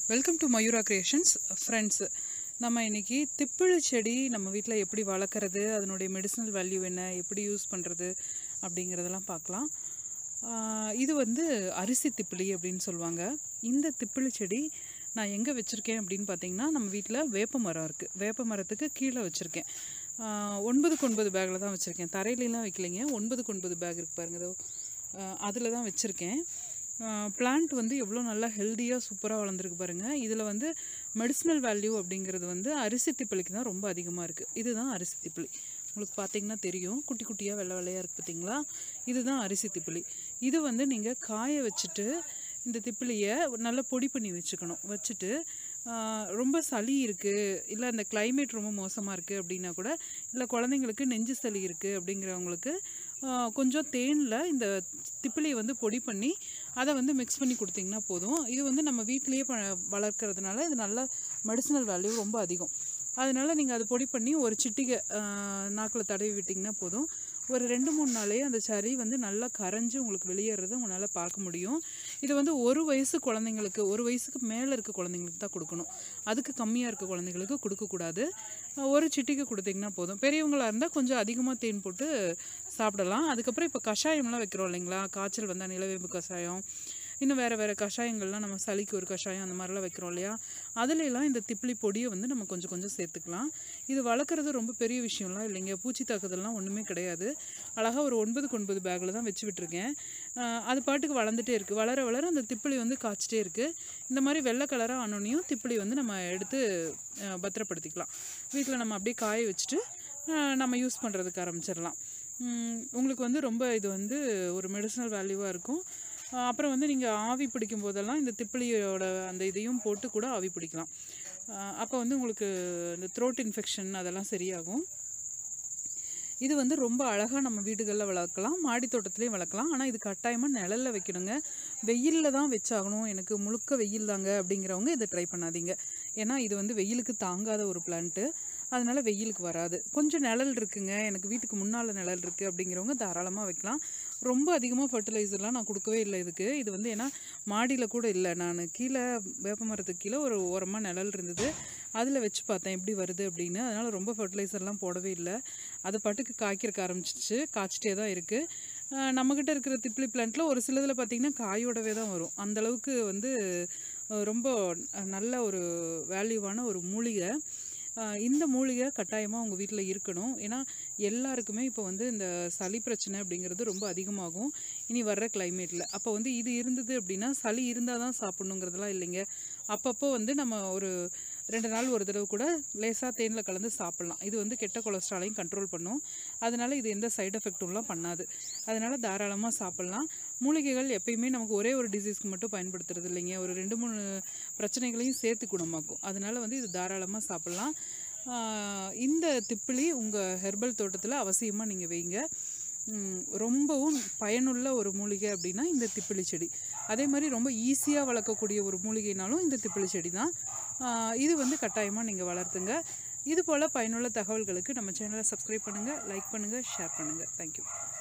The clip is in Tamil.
welcome to Mayura creations friends நம்ம இன்னைக்கு திப்பிழி செடி நம்ம வீட்டில் எப்படி வளர்க்குறது அதனுடைய மெடிசனல் வேல்யூ என்ன எப்படி யூஸ் பண்ணுறது அப்படிங்கிறதெல்லாம் பார்க்கலாம் ஆஹ் இது வந்து அரிசி திப்பிலி அப்படின்னு சொல்லுவாங்க இந்த திப்பிலி செடி நான் எங்கே வச்சுருக்கேன் அப்படின்னு பார்த்தீங்கன்னா நம்ம வீட்டில் வேப்ப மரம் இருக்குது வேப்ப மரத்துக்கு கீழே வச்சுருக்கேன் ஒன்பதுக்கு ஒன்பது பேக்கில் தான் வச்சுருக்கேன் தரையிலலாம் வைக்கலைங்க ஒன்பதுக்கு ஒன்பது பேக் இருக்கு பாருங்க இதோ அதில் தான் வச்சுருக்கேன் பிளான்ட் வந்து எவ்வளோ நல்லா ஹெல்த்தியாக சூப்பராக வளர்ந்துருக்கு பாருங்கள் இதில் வந்து மெடிசினல் வேல்யூ அப்படிங்கிறது வந்து அரிசி திப்பிலிக்கு தான் ரொம்ப அதிகமாக இருக்குது இதுதான் அரிசி திப்பிலி உங்களுக்கு பார்த்தீங்கன்னா தெரியும் குட்டி குட்டியாக வெள்ளை வெள்ளையாக இருக்குது பார்த்தீங்களா இதுதான் அரிசி திப்பிலி இது வந்து நீங்கள் காய வச்சுட்டு இந்த திப்பிலியை நல்லா பொடி பண்ணி வச்சுக்கணும் வச்சுட்டு ஆஹ், ரொம்ப சளி இருக்குது இல்லை அந்த climate ரொம்ப மோசமாக இருக்குது அப்படின்னா கூட இல்லை குழந்தைங்களுக்கு நெஞ்சு சளி இருக்குது அப்படிங்கிறவங்களுக்கு ஆஹ், கொஞ்சம் தேனில் இந்த திப்பிலியை வந்து பொடி பண்ணி அதை வந்து மிக்ஸ் பண்ணி கொடுத்தீங்கன்னா போதும் இது வந்து நம்ம வீட்டிலேயே ப வளர்க்குறதுனால இது நல்ல மெடிசினல் வேல்யூ ரொம்ப அதிகம் அதனால நீங்கள் அது பொடி பண்ணி ஒரு சிட்டிகை நாக்கில் தடவி விட்டிங்கன்னா போதும் ஒரு ரெண்டு மூணு நாளே அந்த சரி வந்து நல்லா கரைஞ்சு உங்களுக்கு வெளியேறதை உங்களால் பார்க்க முடியும் இது வந்து ஒரு வயசு குழந்தைங்களுக்கு ஒரு வயசுக்கு மேலே இருக்க குழந்தைங்களுக்கு தான் கொடுக்கணும் அதுக்கு கம்மியாக இருக்க குழந்தைங்களுக்கு கொடுக்கக்கூடாது அஹ் ஒரு சிட்டிக்கு கொடுத்தீங்கன்னா போதும் பெரியவங்களாக இருந்தால் கொஞ்சம் அதிகமாக தேன் போட்டு சாப்பிடலாம் அதுக்கப்புறம் இப்போ கஷாயம்லாம் வைக்கிறோம் இல்லைங்களா காய்ச்சல் வந்தால் நிலவேம்பு கஷாயம் இன்னும் வேறு வேறு கஷாயங்கள்லாம் நம்ம சளிக்கு ஒரு கஷாயம் அந்த மாதிரிலாம் வைக்கிறோம் இல்லையா அதுல எல்லாம் இந்த திப்பிலி பொடியை வந்து நம்ம கொஞ்சம் கொஞ்சம் சேர்த்துக்கலாம் இது வளர்க்குறது ரொம்ப பெரிய விஷயம்லாம் இல்லைங்க பூச்சி தாக்குதல்லாம் ஒன்றுமே கிடையாது அழகாக ஒரு ஒன்பதுக்கு ஒன்பது பேக்கில் தான் வச்சு விட்டுருக்கேன் ஆஹ் அது பாட்டுக்கு வளர்ந்துட்டே இருக்குது வளர வளர அந்த திப்பிலி வந்து காய்ச்சிட்டே இருக்குது இந்த மாதிரி வெள்ளை கலராக ஆனோனையும் திப்பிலி வந்து நம்ம எடுத்து ஆஹ் பத்திரப்படுத்திக்கலாம் வீட்டில் நம்ம அப்படியே காய வச்சுட்டு ஆஹ் நம்ம யூஸ் பண்ணுறதுக்கு ஆரம்பிச்சிடலாம் உம் உங்களுக்கு வந்து ரொம்ப இது வந்து ஒரு மெடிசனல் வேல்யூவாக இருக்கும் ஆஹ் அப்புறம் வந்து நீங்கள் ஆவி பிடிக்கும் போதெல்லாம் இந்த திப்பிலியோட அந்த இதையும் போட்டு கூட ஆவி பிடிக்கலாம் அப்போ வந்து உங்களுக்கு இந்த த்ரோட் இன்ஃபெக்ஷன் அதெல்லாம் சரியாகும் இது வந்து ரொம்ப அழகாக நம்ம வீடுகளில் வளர்க்கலாம் மாடி தோட்டத்துலேயும் வளர்க்கலாம் ஆனால் இது கட்டாயமாக நிழல்ல வைக்கணுங்க வெயிலில் தான் வச்சாகணும் எனக்கு முழுக்க வெயில் தாங்க அப்படிங்கிறவங்க இதை ட்ரை பண்ணாதீங்க ஏன்னா இது வந்து வெயிலுக்கு தாங்காத ஒரு பிளான்ட்டு அதனால வெயிலுக்கு வராது கொஞ்சம் நிழல் இருக்குங்க எனக்கு வீட்டுக்கு முன்னால் நிழல் இருக்குது அப்படிங்கிறவங்க தாராளமாக வைக்கலாம் ரொம்ப அதிகமாக ஃபர்டிலைசர்லாம் நான் கொடுக்கவே இல்லை இதுக்கு இது வந்து ஏன்னா மாடியில் கூட இல்லை நான் கீழே வேப்ப மரத்துக்கு கீழே ஒரு ஓரமாக நிழல் இருந்தது அதில் வச்சு பார்த்தேன் எப்படி வருது அப்படின்னு அதனால் ரொம்ப ஃபர்டிலைசர்லாம் போடவே இல்லை அது பாட்டுக்கு காய்க்கிறக்க ஆரம்பிச்சிச்சு காய்ச்சிட்டே தான் இருக்குது நம்மக்கிட்ட இருக்கிற திப்ளி பிளான்ட்டில் ஒரு சிலதில் பார்த்திங்கன்னா காயோடவே தான் வரும் அந்த அளவுக்கு வந்து அஹ், ரொம்ப நல்ல ஒரு வேல்யூவான ஒரு மூலிகை ஆஹ் இந்த மூலிகை கட்டாயமாக உங்கள் வீட்டில் இருக்கணும் ஏன்னா எல்லாருக்குமே இப்போ வந்து இந்த சளி பிரச்சனை அப்படிங்கிறது ரொம்ப அதிகமாகும் இனி வர்ற கிளைமேட்டில் அப்போ வந்து இது இருந்தது அப்படின்னா சளி இருந்தால் தான் சாப்பிட்ணுங்கிறதுலாம் இல்லைங்க அப்பப்போ வந்து நம்ம ஒரு ரெண்டு நாள் ஒரு தடவை கூட லேசாக தேனில் கலந்து சாப்பிட்லாம் இது வந்து கெட்ட கொலஸ்ட்ராலையும் கண்ட்ரோல் பண்ணும் அதனால இது எந்த சைடு எஃபெக்ட்டும்லாம் பண்ணாது அதனால தாராளமாக சாப்பிட்லாம் மூலிகைகள் எப்பயுமே நமக்கு ஒரே ஒரு டிசீஸ்க்கு மட்டும் பயன்படுத்துறது இல்லைங்க ஒரு ரெண்டு மூணு பிரச்சனைகளையும் சேர்த்து குணமாக்கும் அதனால வந்து இது தாராளமாக சாப்பிட்லாம் ஆஹ் இந்த திப்பிலி உங்கள் ஹெர்பல் தோட்டத்தில் அவசியமாக நீங்கள் வைங்க ம், ரொம்பவும் பயனுள்ள ஒரு மூலிகை அப்படின்னா இந்த திப்பிலி செடி அதே மாதிரி ரொம்ப ஈஸியாக வளர்க்கக்கூடிய ஒரு மூலிகைனாலும் இந்த திப்பிலி செடி தான் ஆஹ் இது வந்து கட்டாயமாக நீங்கள் வளர்த்துங்க இது போல் பயனுள்ள தகவல்களுக்கு நம்ம சேனலை சப்ஸ்கிரைப் பண்ணுங்கள் லைக் பண்ணுங்கள் ஷேர் பண்ணுங்கள் தேங்க்யூ